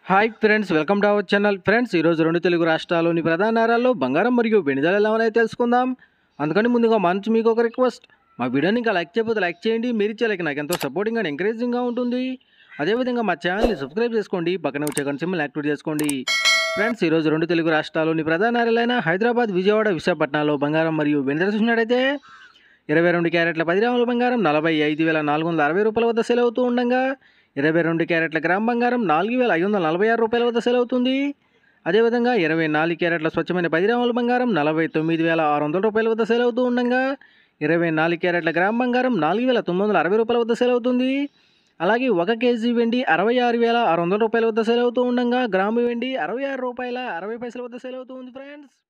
hi friends welcome to our channel friends ఈరోజు రెండు తెలుగు రాష్ట్రాల్లోని ప్రధాన నగరాల్లో బంగారం మరియు వెండి ధరలు ఎలా ఉన్నాయో తెలుసుకుందాం అందుకని ముందుగా మంచి మీకు ఒక రిక్వెస్ట్ మా వీడియోని ఇంకా లైక్ చేయకపోతే లైక్ చేయండి మీరు ఇచ్చే లైక్ నాకు ఎంతో సపోర్టింగ్ అండ్ ఎంకరేజింగ్గా ఉంటుంది అదేవిధంగా మా ఛానల్ని సబ్స్క్రైబ్ చేసుకోండి పక్కన వచ్చే గంట సింబల్ యాక్టివేట్ చేసుకోండి ఫ్రెండ్స్ ఈరోజు రెండు తెలుగు రాష్ట్రాల్లోని ప్రధాన నగరాలైన హైదరాబాద్ విజయవాడ విశాఖపట్నాల్లో బంగారం మరియు వెండి ధర చూసినట్టయితే ఇరవై రెండు క్యారెట్ల పది గ్రాముల బంగారం నలభై ఐదు వేల నాలుగు వందల అరవై రూపాయల వద్ద సేల్ అవుతూ ఉండగా ఇరవై రెండు క్యారెట్ల గ్రామ్ బంగారం నాలుగు వేల ఐదు వందల నలభై ఆరు రూపాయల వద్ద సేల్ అవుతుంది అదేవిధంగా ఇరవై నాలుగు క్యారెట్ల స్వచ్ఛమైన పది గ్రాముల బంగారం నలభై తొమ్మిది వేల ఆరు వందల రూపాయల వద్ద సేల్ అవుతూ ఉండగా ఇరవై నాలుగు క్యారెట్ల గ్రామ్ బంగారం నాలుగు వేల తొమ్మిది వందల అరవై రూపాయల వద్ద సేల్ అవుతుంది అలాగే ఒక కేజీ వెండి అరవై ఆరు వేల ఆరు వందల రూపాయల వద్ద సేల్ అవుతూ ఉండగా గ్రాము వెండి అరవై ఆరు రూపాయల అరవై పైసల వద్ద సేల్ అవుతూ ఉంది ఫ్రెండ్స్